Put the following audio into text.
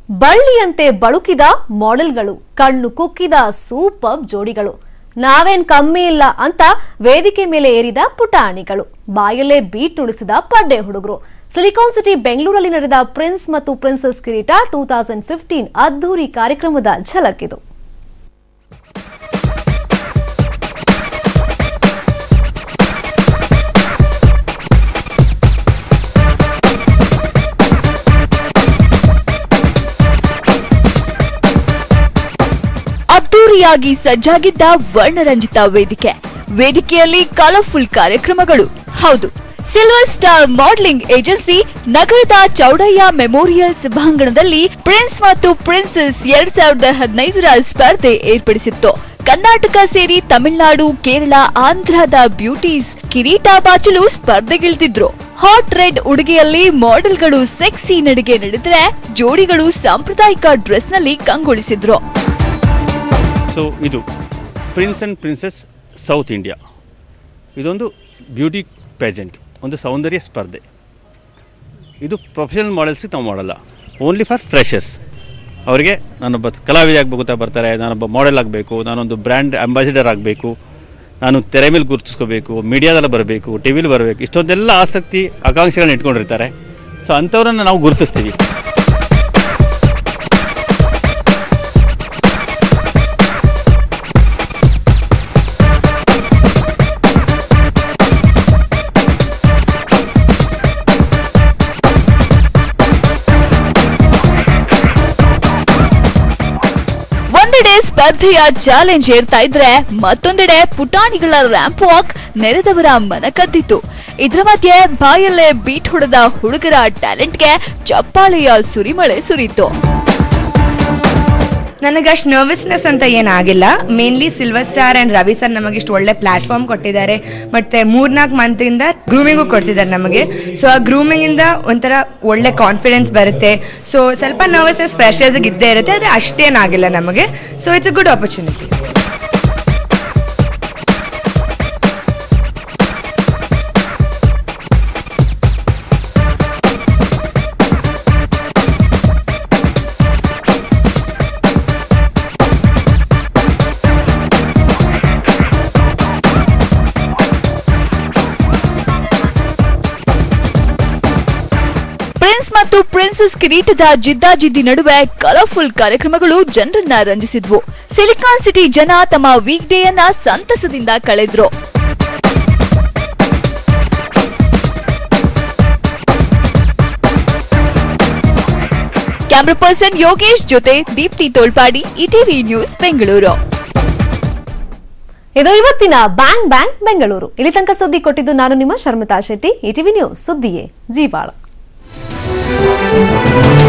ಬಳ್ಳಿಯಂತೆ ಬಳುಕಿದ ಮಾಡೆಲ್ಗಳು ಕಣ್ಣು ಕುಕ್ಕಿದ ಸೂಪರ್ ಜೋಡಿಗಳು ನಾವೇನ್ ಕಮ್ಮಿ ಇಲ್ಲ ಅಂತ ವೇದಿಕೆ ಮೇಲೆ ಏರಿದ ಪುಟಾಣಿಗಳು ಬಾಯಲ್ಲೇ ಬೀಟ್ ನುಡಿಸಿದ ಪಡ್ಡೆ ಹುಡುಗರು ಸಿಲಿಕಾನ್ ಸಿಟಿ ಬೆಂಗಳೂರಲ್ಲಿ ನಡೆದ ಪ್ರಿನ್ಸ್ ಮತ್ತು ಪ್ರಿನ್ಸೆಸ್ ಕಿರೀಟ ಟೂ ತೌಸಂಡ್ ಫಿಫ್ಟೀನ್ ಅದ್ದೂರಿ ಕಾರ್ಯಕ್ರಮದ ಝಲಕ್ ಇದು ಅದ್ದೂರಿಯಾಗಿ ಸಜ್ಜಾಗಿದ್ದ ವರ್ಣರಂಜಿತ ವೇದಿಕೆ ವೇದಿಕೆಯಲ್ಲಿ ಕಲರ್ಫುಲ್ ಕಾರ್ಯಕ್ರಮಗಳು ಹೌದು ಸಿಲ್ವರ್ ಸ್ಟಾರ್ ಮಾಡೆಲಿಂಗ್ ಏಜೆನ್ಸಿ ನಗರದ ಚೌಡಯ್ಯ ಮೆಮೋರಿಯಲ್ ಸಭಾಂಗಣದಲ್ಲಿ ಪ್ರಿನ್ಸ್ ಮತ್ತು ಪ್ರಿನ್ಸೆಸ್ ಎರಡ್ ಸಾವಿರದ ಹದಿನೈದರ ಸ್ಪರ್ಧೆ ಏರ್ಪಡಿಸಿತ್ತು ಕರ್ನಾಟಕ ಸೇರಿ ತಮಿಳುನಾಡು ಕೇರಳ ಆಂಧ್ರದ ಬ್ಯೂಟೀಸ್ ಕಿರೀಟ ಬಾಚಲು ಸ್ಪರ್ಧೆಗಿಳಿದಿದ್ರು ಹಾಟ್ ರೆಡ್ ಉಡುಗೆಯಲ್ಲಿ ಮಾಡೆಲ್ಗಳು ಸೆಕ್ಸಿ ನಡಿಗೆ ನಡೆದರೆ ಜೋಡಿಗಳು ಸಾಂಪ್ರದಾಯಿಕ ಡ್ರೆಸ್ನಲ್ಲಿ ಕಂಗೊಳಿಸಿದ್ರು ಸೊ ಇದು prince and princess south India ಇದೊಂದು ಬ್ಯೂಟಿ ಪೇಜೆಂಟ್ ಒಂದು ಸೌಂದರ್ಯ ಸ್ಪರ್ಧೆ ಇದು ಪ್ರೊಫೆಷನಲ್ ಮಾಡೆಲ್ಸಿಗೆ ನಾವು ಮಾಡಲ್ಲ ಓನ್ಲಿ ಫಾರ್ ಫ್ರೆಷರ್ಸ್ ಅವರಿಗೆ ನಾನೊಬ್ಬ ಕಲಾವಿದ ಆಗಬೇಕು ಅಂತ ಬರ್ತಾರೆ ನಾನೊಬ್ಬ ಮಾಡೆಲ್ ಆಗಬೇಕು ನಾನೊಂದು ಬ್ರ್ಯಾಂಡ್ ಅಂಬಾಸಿಡರ್ ಆಗಬೇಕು ನಾನು ತೆರೆ ಮೇಲೆ ಗುರುತಿಸ್ಕೋಬೇಕು ಮೀಡಿಯಾದಲ್ಲಿ ಬರಬೇಕು ಟಿ ವಿಲಿ ಬರಬೇಕು ಇಷ್ಟೊಂದೆಲ್ಲ ಆಸಕ್ತಿ ಆಕಾಂಕ್ಷೆಗಳನ್ನ ಇಟ್ಕೊಂಡಿರ್ತಾರೆ ಸೊ ಅಂಥವ್ರನ್ನ ನಾವು ಗುರುತಿಸ್ತೀವಿ ಒಂದೆಡೆ ಸ್ಪರ್ಧೆಯ ಚಾಲೆಂಜ್ ಏರ್ತಾ ಇದ್ರೆ ಮತ್ತೊಂದೆಡೆ ಪುಟಾಣಿಗಳ ರ್ಯಾಂಪ್ ವಾಕ್ ನೆರೆದವರ ಮನ ಕದ್ದಿತ್ತು ಇದ್ರ ಮಧ್ಯೆ ಬಾಯಲ್ಲೇ ಬೀಟ್ ಹೊಡೆದ ಹುಡುಗರ ಟ್ಯಾಲೆಂಟ್ಗೆ ಚಪ್ಪಾಳೆಯ ಸುರಿಮಳೆ ಸುರಿತು ನನಗೆ ಅಷ್ಟು ನರ್ವಸ್ನೆಸ್ ಅಂತ ಏನಾಗಿಲ್ಲ mainly silver star and Ravi sir ನಮಗೆ ಇಷ್ಟು ಒಳ್ಳೆ ಪ್ಲಾಟ್ಫಾರ್ಮ್ ಕೊಟ್ಟಿದ್ದಾರೆ ಮತ್ತೆ ಮೂರ್ನಾಲ್ಕು ಮಂತಿಂದ ಗ್ರೂಮಿಂಗು ಕೊಡ್ತಿದ್ದಾರೆ ನಮಗೆ ಸೊ ಆ ಗ್ರೂಮಿಂಗಿಂದ ಒಂಥರ ಒಳ್ಳೆ ಕಾನ್ಫಿಡೆನ್ಸ್ ಬರುತ್ತೆ ಸೊ ಸ್ವಲ್ಪ ನರ್ವಸ್ನೆಸ್ ಫ್ರೆಶರ್ಸ್ಗೆ ಇದ್ದೇ ಇರುತ್ತೆ ಆದರೆ ಅಷ್ಟೇನಾಗಿಲ್ಲ ನಮಗೆ so it's a good opportunity prince ಮತ್ತು ಪ್ರಿನ್ಸೆಸ್ ಕಿರೀಟದ ಜಿದ್ದಾಜಿದ್ದಿ ನಡುವೆ ಕಲರ್ಫುಲ್ ಕಾರ್ಯಕ್ರಮಗಳು ಜನರನ್ನ ರಂಜಿಸಿದ್ವು ಸಿಲಿಕಾನ್ ಸಿಟಿ ಜನ ತಮ್ಮ ವೀಕ್ ಡೇಯನ್ನ ಸಂತಸದಿಂದ ಕಳೆದ್ರು ಕ್ಯಾಮ್ರಾ ಪರ್ಸನ್ ಯೋಗೇಶ್ ಜೊತೆ ದೀಪ್ತಿ ತೋಳ್ಪಾಡಿ ಇಟಿವಿ ನ್ಯೂಸ್ ಬೆಂಗಳೂರು ಇದು ಇವತ್ತಿನ ಬ್ಯಾಂಗ್ ಬ್ಯಾಂಗ್ ಬೆಂಗಳೂರು ಇಲ್ಲಿ ತನಕ ಸುದ್ದಿ ಕೊಟ್ಟಿದ್ದು ನಾನು ನಿಮ್ಮ ಶರ್ಮಿತಾ ಶೆಟ್ಟಿ ಇಟಿವಿ ನ್ಯೂಸ್ ಸುದ್ದಿಯೇ ಜೀವಾಳ